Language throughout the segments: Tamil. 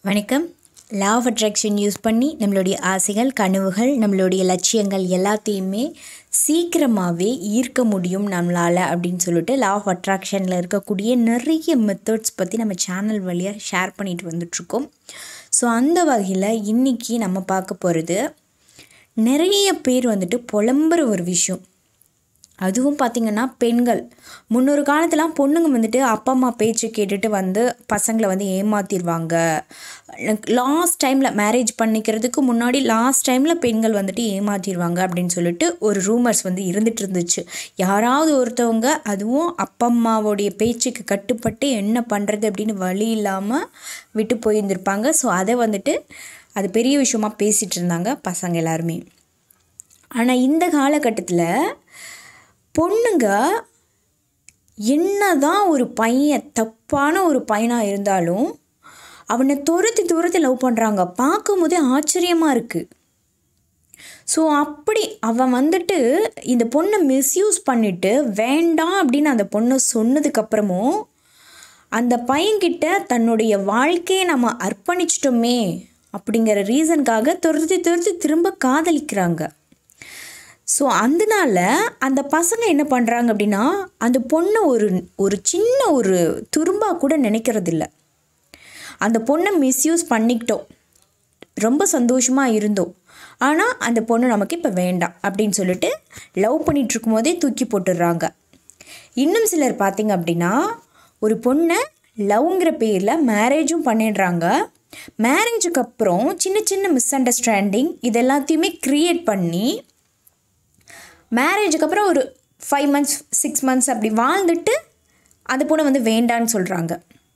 வணக்கம் லா ஆஃப் அட்ராக்ஷன் யூஸ் பண்ணி நம்மளுடைய ஆசைகள் கனவுகள் நம்மளுடைய லட்சியங்கள் எல்லாத்தையுமே சீக்கிரமாகவே ஈர்க்க முடியும் நம்மளால் அப்படின்னு சொல்லிட்டு லா ஆஃப் அட்ராக்ஷனில் இருக்கக்கூடிய நிறைய மெத்தட்ஸ் பற்றி நம்ம சேனல் வழியாக ஷேர் பண்ணிட்டு வந்துட்ருக்கோம் ஸோ அந்த வகையில் இன்றைக்கி நம்ம பார்க்க போகிறது நிறைய பேர் வந்துட்டு புலம்புற ஒரு விஷயம் அதுவும் பார்த்திங்கன்னா பெண்கள் முன்னொரு காலத்துலாம் பொண்ணுங்க வந்துட்டு அப்பா அம்மா பேச்சு கேட்டுட்டு வந்து பசங்களை வந்து ஏமாத்திடுவாங்க லாஸ்ட் டைமில் மேரேஜ் பண்ணிக்கிறதுக்கு முன்னாடி லாஸ்ட் டைமில் பெண்கள் வந்துட்டு ஏமாத்திடுவாங்க அப்படின்னு சொல்லிட்டு ஒரு ரூமர்ஸ் வந்து இருந்துட்டு இருந்துச்சு யாராவது ஒருத்தவங்க அதுவும் அப்பா அம்மாவோடைய பேச்சுக்கு கட்டுப்பட்டு என்ன பண்ணுறது அப்படின்னு வழி இல்லாமல் விட்டு போயிருந்திருப்பாங்க ஸோ அதை வந்துட்டு அது பெரிய விஷயமா பேசிகிட்டு இருந்தாங்க பசங்க எல்லாருமே ஆனால் இந்த காலகட்டத்தில் பொண்ணுங்க என்னதான் ஒரு பையன் தப்பான ஒரு பையனாக இருந்தாலும் அவனை துரத்தி துரத்தி லவ் பண்ணுறாங்க பார்க்கும்போதே ஆச்சரியமாக இருக்குது ஸோ அப்படி அவன் வந்துட்டு இந்த பொண்ணை மிஸ்யூஸ் பண்ணிவிட்டு வேண்டாம் அப்படின்னு அந்த பொண்ணை சொன்னதுக்கப்புறமும் அந்த பையன்கிட்ட தன்னுடைய வாழ்க்கையை நம்ம அர்ப்பணிச்சிட்டோமே அப்படிங்கிற ரீசனுக்காக துரத்தி துரத்தி திரும்ப காதலிக்கிறாங்க ஸோ அதனால அந்த பசங்க என்ன பண்ணுறாங்க அப்படின்னா அந்த பொண்ணை ஒரு ஒரு சின்ன ஒரு துரும்பா கூட நினைக்கிறதில்ல அந்த பொண்ணை மிஸ்யூஸ் பண்ணிக்கிட்டோம் ரொம்ப சந்தோஷமாக இருந்தோம் ஆனால் அந்த பொண்ணு நமக்கு இப்போ வேண்டாம் அப்படின்னு சொல்லிட்டு லவ் பண்ணிகிட்டு இருக்கும்போதே தூக்கி போட்டுடுறாங்க இன்னும் சிலர் பார்த்திங்க அப்படின்னா ஒரு பொண்ணை லவ்ங்கிற பேரில் மேரேஜும் பண்ணிடுறாங்க மேரேஜுக்கு அப்புறம் சின்ன சின்ன மிஸ் அண்டர்ஸ்டாண்டிங் இது எல்லாத்தையுமே க்ரியேட் பண்ணி மேரேஜுக்கு அப்புறம் ஒரு ஃபைவ் மந்த்ஸ் சிக்ஸ் மந்த்ஸ் அப்படி வாழ்ந்துட்டு அந்த பொண்ணை வந்து வேண்டான்னு சொல்கிறாங்க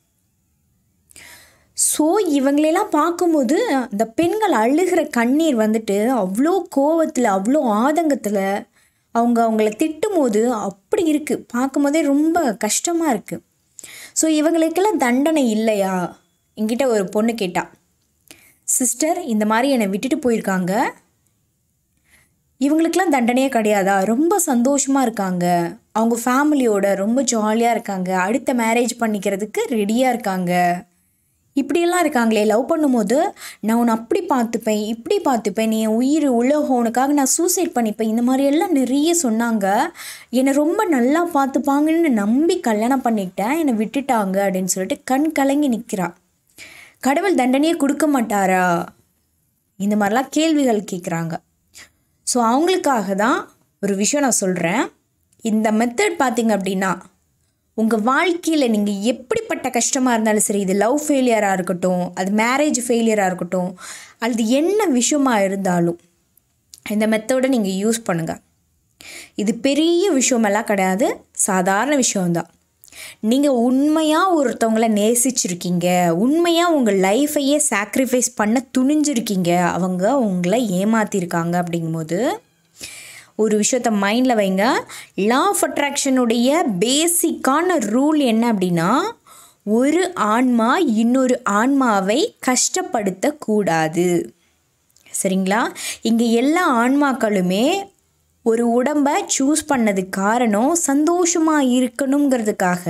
ஸோ இவங்களெல்லாம் பார்க்கும்போது அந்த பெண்கள் அழுகிற கண்ணீர் வந்துட்டு அவ்வளோ கோவத்தில் அவ்வளோ ஆதங்கத்தில் அவங்க அவங்கள திட்டும் போது அப்படி இருக்குது பார்க்கும்போதே ரொம்ப கஷ்டமாக இருக்குது ஸோ இவங்களுக்கெல்லாம் தண்டனை இல்லையா என்கிட்ட ஒரு பொண்ணு கேட்டா சிஸ்டர் இந்த மாதிரி என்னை விட்டுட்டு போயிருக்காங்க இவங்களுக்கெல்லாம் தண்டனையே கிடையாதா ரொம்ப சந்தோஷமாக இருக்காங்க அவங்க ஃபேமிலியோட ரொம்ப ஜாலியாக இருக்காங்க அடுத்த மேரேஜ் பண்ணிக்கிறதுக்கு ரெடியாக இருக்காங்க இப்படியெல்லாம் இருக்காங்களே லவ் பண்ணும்போது நான் உன்னை அப்படி பார்த்துப்பேன் இப்படி பார்த்துப்பேன் நீ என் உயிர் உலகம் உனக்காக நான் சூசைட் பண்ணிப்பேன் இந்த மாதிரியெல்லாம் நிறைய சொன்னாங்க என்னை ரொம்ப நல்லா பார்த்துப்பாங்கன்னு நம்பி கல்யாணம் பண்ணிக்கிட்டேன் என்னை விட்டுட்டாங்க அப்படின்னு சொல்லிட்டு கண் கலங்கி நிற்கிறா கடவுள் தண்டனையே கொடுக்க மாட்டாரா இந்த மாதிரிலாம் கேள்விகள் கேட்குறாங்க ஸோ அவங்களுக்காக தான் ஒரு விஷயம் நான் சொல்கிறேன் இந்த மெத்தட் பார்த்திங்க அப்படின்னா உங்கள் வாழ்க்கையில் நீங்கள் எப்படிப்பட்ட கஷ்டமாக இருந்தாலும் சரி இது லவ் ஃபெயிலியராக இருக்கட்டும் அது மேரேஜ் ஃபெயிலியராக இருக்கட்டும் அல்லது என்ன விஷயமாக இருந்தாலும் இந்த மெத்தடை நீங்கள் யூஸ் பண்ணுங்கள் இது பெரிய விஷயமெல்லாம் கிடையாது சாதாரண விஷயம்தான் நீங்கள் உண்மையாக ஒருத்தவங்கள நேசிச்சிருக்கீங்க உண்மையாக உங்கள் லைஃப்பையே சாக்ரிஃபைஸ் பண்ண துணிஞ்சிருக்கீங்க அவங்க உங்களை ஏமாற்றிருக்காங்க அப்படிங்கும்போது ஒரு விஷயத்த மைண்டில் வைங்க லா ஆஃப் அட்ராக்ஷனுடைய பேசிக்கான ரூல் என்ன அப்படின்னா ஒரு ஆன்மா இன்னொரு ஆன்மாவை கஷ்டப்படுத்தக்கூடாது சரிங்களா இங்கே எல்லா ஆன்மாக்களுமே ஒரு உடம்பை சூஸ் பண்ணதுக்கு காரணம் சந்தோஷமாக இருக்கணுங்கிறதுக்காக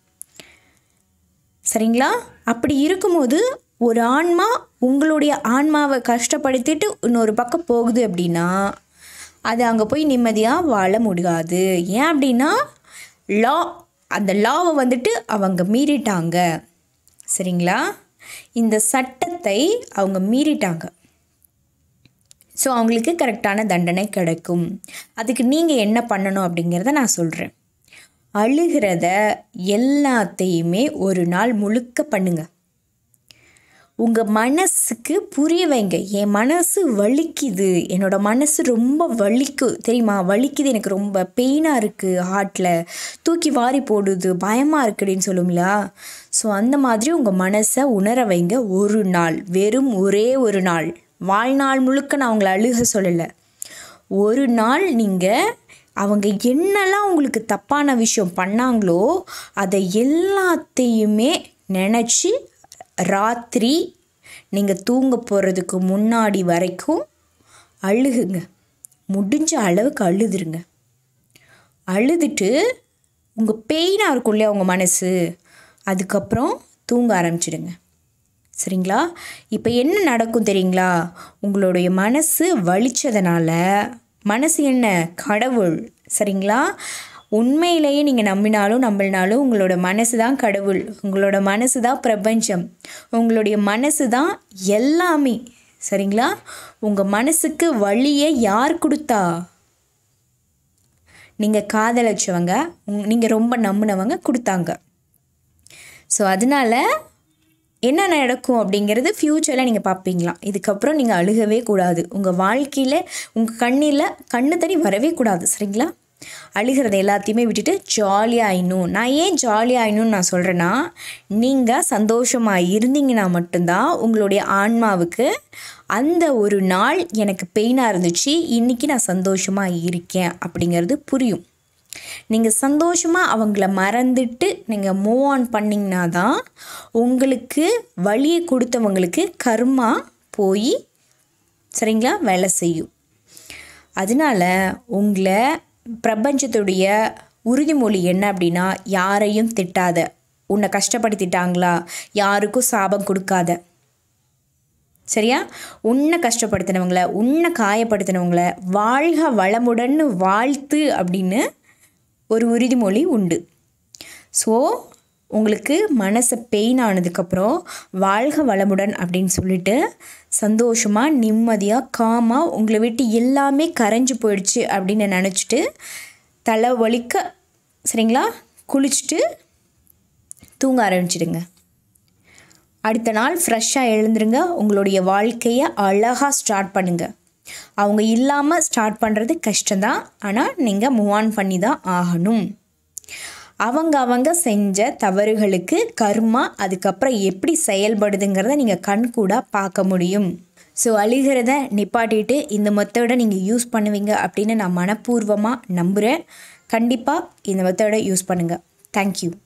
சரிங்களா அப்படி இருக்கும்போது ஒரு ஆன்மா உங்களுடைய ஆன்மாவை கஷ்டப்படுத்திட்டு இன்னொரு பக்கம் போகுது அப்படின்னா அது அங்கே போய் நிம்மதியாக வாழ முடியாது ஏன் அப்படின்னா லா அந்த லாவை வந்துட்டு அவங்க மீறிட்டாங்க சரிங்களா இந்த சட்டத்தை அவங்க மீறிட்டாங்க ஸோ அவங்களுக்கு கரெக்டான தண்டனை கிடைக்கும் அதுக்கு நீங்கள் என்ன பண்ணணும் அப்படிங்கிறத நான் சொல்கிறேன் அழுகிறத எல்லாத்தையுமே ஒரு நாள் முழுக்க பண்ணுங்கள் உங்கள் மனசுக்கு புரிய வைங்க என் மனசு வலிக்குது என்னோடய மனசு ரொம்ப வலிக்கு தெரியுமா வலிக்குது எனக்கு ரொம்ப பெயினாக இருக்குது ஹார்ட்டில் தூக்கி வாரி போடுது பயமாக இருக்குதுன்னு சொல்லுங்களா ஸோ அந்த மாதிரி உங்கள் மனசை உணர வைங்க ஒரு நாள் வெறும் ஒரே ஒரு நாள் வாழ்நாள் முழுக்க நான் அவங்கள அழுக சொல்லலை ஒரு நாள் நீங்கள் அவங்க என்னெல்லாம் உங்களுக்கு தப்பான விஷயம் பண்ணாங்களோ அதை எல்லாத்தையுமே நினச்சி ராத்திரி நீங்கள் தூங்க போகிறதுக்கு முன்னாடி வரைக்கும் அழுகுங்க முடிஞ்ச அளவுக்கு அழுதுருங்க அழுதுட்டு உங்கள் பெயினாக இருக்கும் இல்லையா உங்கள் மனசு அதுக்கப்புறம் தூங்க ஆரம்பிச்சிடுங்க சரிங்களா இப்போ என்ன நடக்கும் தெரியுங்களா உங்களுடைய மனசு வலிச்சதுனால மனசு என்ன கடவுள் சரிங்களா உண்மையிலேயே நீங்கள் நம்பினாலும் நம்பினாலும் உங்களோட மனசு தான் கடவுள் உங்களோட மனசு தான் பிரபஞ்சம் உங்களுடைய மனசு தான் எல்லாமே சரிங்களா உங்கள் மனசுக்கு வழியை யார் கொடுத்தா நீங்கள் காதலிச்சவங்க நீங்கள் ரொம்ப நம்பினவங்க கொடுத்தாங்க ஸோ அதனால் என்ன நடக்கும் அப்படிங்கிறது ஃப்யூச்சரில் நீங்கள் பார்ப்பீங்களாம் இதுக்கப்புறம் நீங்கள் அழுகவே கூடாது உங்கள் வாழ்க்கையில் உங்கள் கண்ணில் கண்ணு தண்ணி வரவே கூடாது சரிங்களா அழுகிறத எல்லாத்தையுமே விட்டுட்டு ஜாலியாக ஆயிடணும் நான் ஏன் ஜாலியாக ஆயிடணும்னு நான் சொல்கிறேன்னா நீங்கள் சந்தோஷமாக இருந்தீங்கன்னா மட்டும்தான் உங்களுடைய ஆன்மாவுக்கு அந்த ஒரு நாள் எனக்கு பெயினாக இருந்துச்சு இன்றைக்கி நான் சந்தோஷமாக இருக்கேன் அப்படிங்கிறது புரியும் நீங்கள் சந்தோஷமாக அவங்கள மறந்துட்டு நீங்கள் மூவ் ஆன் பண்ணிங்கன்னா தான் உங்களுக்கு வழியை கொடுத்தவங்களுக்கு கர்மா போய் சரிங்களா வேலை செய்யும் அதனால உங்களை பிரபஞ்சத்துடைய உறுதிமொழி என்ன அப்படின்னா யாரையும் திட்டாத உன்னை கஷ்டப்படுத்திட்டாங்களா யாருக்கும் சாபம் கொடுக்காத சரியா உன்னை கஷ்டப்படுத்தினவங்கள உன்னை காயப்படுத்தினவங்கள வாழ்க வளமுடன் வாழ்த்து அப்படின்னு ஒரு உறுதிமொழி உண்டு ஸோ உங்களுக்கு மனசு பெயின் ஆனதுக்கப்புறம் வாழ்க வளமுடன் அப்படின்னு சொல்லிட்டு சந்தோஷமாக நிம்மதியாக காமாக உங்களை விட்டு எல்லாமே கரைஞ்சு போயிடுச்சு அப்படின்னு நினச்சிட்டு தலை வலிக்க சரிங்களா குளிச்சுட்டு தூங்க ஆரம்பிச்சிடுங்க அடுத்த நாள் ஃப்ரெஷ்ஷாக எழுந்துருங்க உங்களுடைய வாழ்க்கையை அழகாக ஸ்டார்ட் பண்ணுங்கள் அவங்க இல்லாமல் ஸ்டார்ட் பண்ணுறது கஷ்டம்தான் ஆனால் நீங்கள் மூவ் ஆன் பண்ணி தான் ஆகணும் அவங்க அவங்க செஞ்ச தவறுகளுக்கு கர்மா அதுக்கப்புறம் எப்படி செயல்படுதுங்கிறத நீங்கள் கண்கூடாக பார்க்க முடியும் ஸோ அழுகிறத நிப்பாட்டிட்டு இந்த மெத்தடை நீங்கள் யூஸ் பண்ணுவீங்க அப்படின்னு நான் மனப்பூர்வமாக நம்புகிறேன் கண்டிப்பாக இந்த மெத்தடை யூஸ் பண்ணுங்கள் தேங்க்யூ